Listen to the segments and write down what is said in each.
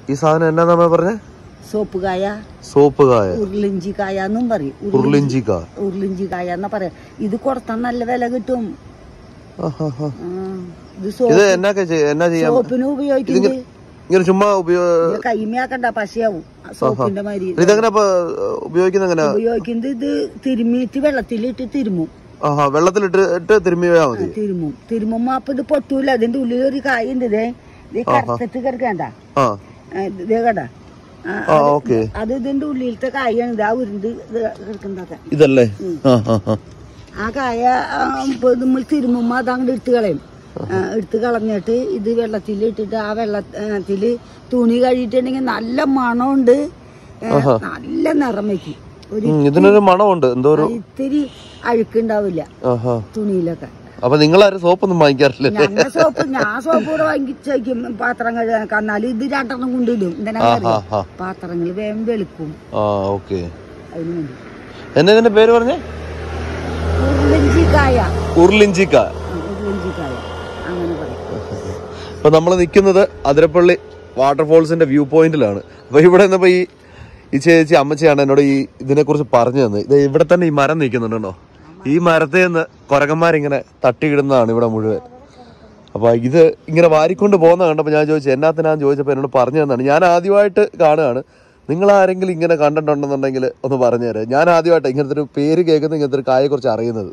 ഈ സാധനം എന്നാ നമ്മ പറഞ്ഞ സോപ്പ് കായ സോപ്പ് കായ ഉരുളിഞ്ചി കായ എന്നും പറയും ഉരുളി- ഉരുളിഞ്ചിക്ക ഉരുളിഞ്ചി കായ എന്നാ പറയാ ഇത് കൊടുത്താൽ നല്ല വില കിട്ടും ആഹാഹാ. ആ, ഇത് ഇത് സോപ്പ് എന്നാ എന്നാ ചെയ്യാം സോപ്പിന് ഉപയോഗിക്കുന്നത് ഇങ്ങനെ ചുമ്മാ ഉപയോഗ കൈമയാക്കണ്ട പശയാവും ആ സോപ്പിന്റെ മാതിരി ഇതെങ്ങനെ ഇപ്പൊ ഉപയോഗിക്കുന്ന എങ്ങനെ ഉപയോഗിക്കുന്നത് ഇത് തിരുമ്മിയിട്ട് വെള്ളത്തിലിട്ട് തിരുമും ആഹാ വെള്ളത്തിലിട്ട് ഇട്ട് തിരുമ്മിയാ മതി തിരുമും തിരുമുമ്പോ അപ്പൊ ഇത് പൊട്ടൂല അതിന്റെ ഉള്ളിൽ ഒരു കായ ഉണ്ട് ഇതേ ഇത് കറുത്തിട്ട് കിടക്കണ്ട ആ ഇതേ കണ്ട ആ, ആ ഓക്കെ അത് ഇതിന്റെ ഉള്ളിലത്തെ കായാണ് ഇത് ആ ഉരുണ്ട് ഇത് കിടക്കുന്നതൊക്കെ ഇതല്ലേ ആ ആ ആ ആ കായ ആ, ഇപ്പൊ നമ്മൾ തിരുമുമ്പോ അത് അങ്ങോട്ട് എടുത്ത് കളയും ആ, എടുത്ത് കളഞ്ഞിട്ട് ഇത് വെള്ളത്തിൽ ഇട്ടിട്ട് ആ വെള്ളത്തില് തുണി കഴുകിയിട്ടുണ്ടെങ്കിൽ നല്ല മണമുണ്ട് ഏ, നല്ല നിറം വയ്ക്കും ഒരു ഉം, ഇതിനൊരു മണമുണ്ട് എന്തോ ഒരു ഇത്തിരി അഴുക്കുണ്ടാവില്ല ആഹാ തുണിയിലൊക്കെ അപ്പൊ നിങ്ങളാരും സോപ്പൊന്നും വാങ്ങിക്കാറില്ല ഞങ്ങൾ സോപ്പ് ഞാൻ സോപ്പ് കൂടെ വാങ്ങിച്ച് വയ്ക്കും പാത്രം കഴുകാൻ എന്നാലും ഇത് രണ്ടെണ്ണം കൊണ്ടിടും എന്തിനാ ആ ആ പാത്രങ്ങൾ വേഗം വെളുക്കും ആ ഓക്കെ അതിന് വേണ്ടി എന്നാ ഇതിന്റെ പേര് പറഞ്ഞേ ഉരുളിഞ്ചിക്കായ ഉരുളിഞ്ചിക്ക ഉരുളിഞ്ചിക്കായ അങ്ങനെ പറയും ഇപ്പൊ നമ്മൾ നിൽക്കുന്നത് അതിരപ്പള്ളി വാട്ടർഫോൾസിന്റെ വ്യൂ പോയിന്റിലാണ് അപ്പൊ ഇവിടെ നിന്നപ്പോ ഈ ഈ ചേച്ചി അമ്മച്ചിയാണ് എന്നോട് ഈ ഇതിനെ കുറിച്ച് പറഞ്ഞു തന്നത് ഇത് ഇവിടെ തന്നെ ഈ മരം നിൽക്കുന്നുണ്ടോ ഈ മരത്തിൽ നിന്ന് കൊരങ്ങന്മാരിങ്ങനെ തട്ടിയിടുന്നതാണ് ഇവിടെ മുഴുവൻ അപ്പൊ ഇത് ഇങ്ങനെ വാരിക്കൊണ്ട് പോകുന്ന കണ്ടപ്പോൾ ഞാൻ ചോദിച്ചു എന്നാത്തിനാന്ന് ചോദിച്ചപ്പോൾ എന്നോട് പറഞ്ഞു തന്നാണ് ഞാൻ ആദ്യമായിട്ട് കാണുകയാണ് നിങ്ങൾ ആരെങ്കിലും ഇങ്ങനെ കണ്ടിട്ടുണ്ടെന്നുണ്ടെങ്കിൽ ഒന്ന് പറഞ്ഞു തരാം ഞാൻ ആദ്യമായിട്ട് ഇങ്ങനത്തെ ഒരു പേര് കേൾക്കുന്ന ഇങ്ങനത്തെ ഒരു കായെ കുറിച്ച് അറിയുന്നത്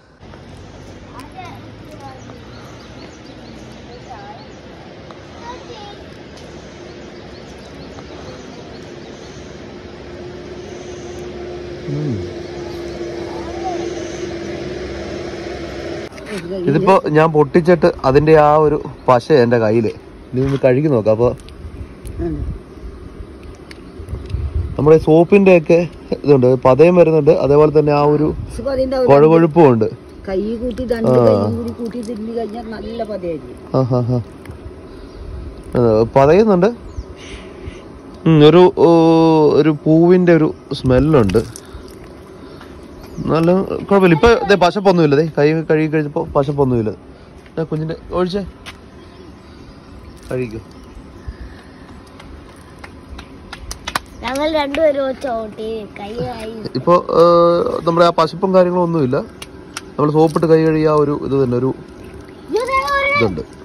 ഇതിപ്പോ ഞാൻ പൊട്ടിച്ചിട്ട് അതിന്റെ ആ ഒരു പശ എന്റെ കയ്യില് നീ ഒന്ന് കഴുകി നോക്കാം അപ്പൊ ഉം. നമ്മുടെ സോപ്പിന്റെ ഒക്കെ ഇതുണ്ട് പതയും വരുന്നുണ്ട് അതേപോലെ തന്നെ ആ ഒരു സുഖം അതിന്റെ ഒരു കുഴകൊഴുപ്പും ഉണ്ട് കൈ കൂട്ടി രണ്ട് കൈയും കൂടി കൂട്ടി തിരിഞ്ഞു കഴിഞ്ഞാൽ നല്ല പതയായിരിക്കും ആ, ആ, ആ. ആ, പതയുന്നുണ്ട് ഉം, ഒരു ഓ, ഒരു പൂവിന്റെ ഒരു സ്മെല്ലുണ്ട് നല്ല കുഴപ്പമില്ല ഇപ്പൊ ദേ പശപ്പൊന്നുമില്ല ദേ കൈ കഴുകി കഴിഞ്ഞപ്പോ പശപ്പൊന്നുമില്ല ദേ കുഞ്ഞിന്റെ ഒഴിച്ചേ കഴിക്കോ ഞങ്ങൾ രണ്ടുപേരും ചോട്ടി കൈയായി ഇപ്പൊ നമ്മുടെ ആ പശപ്പും കാര്യങ്ങളും ഒന്നുമില്ല നമ്മൾ സോപ്പിട്ട് കൈ കഴുകിയ ആ ഒരു ഇത് തന്നെ ഒരു ഇതുണ്ട്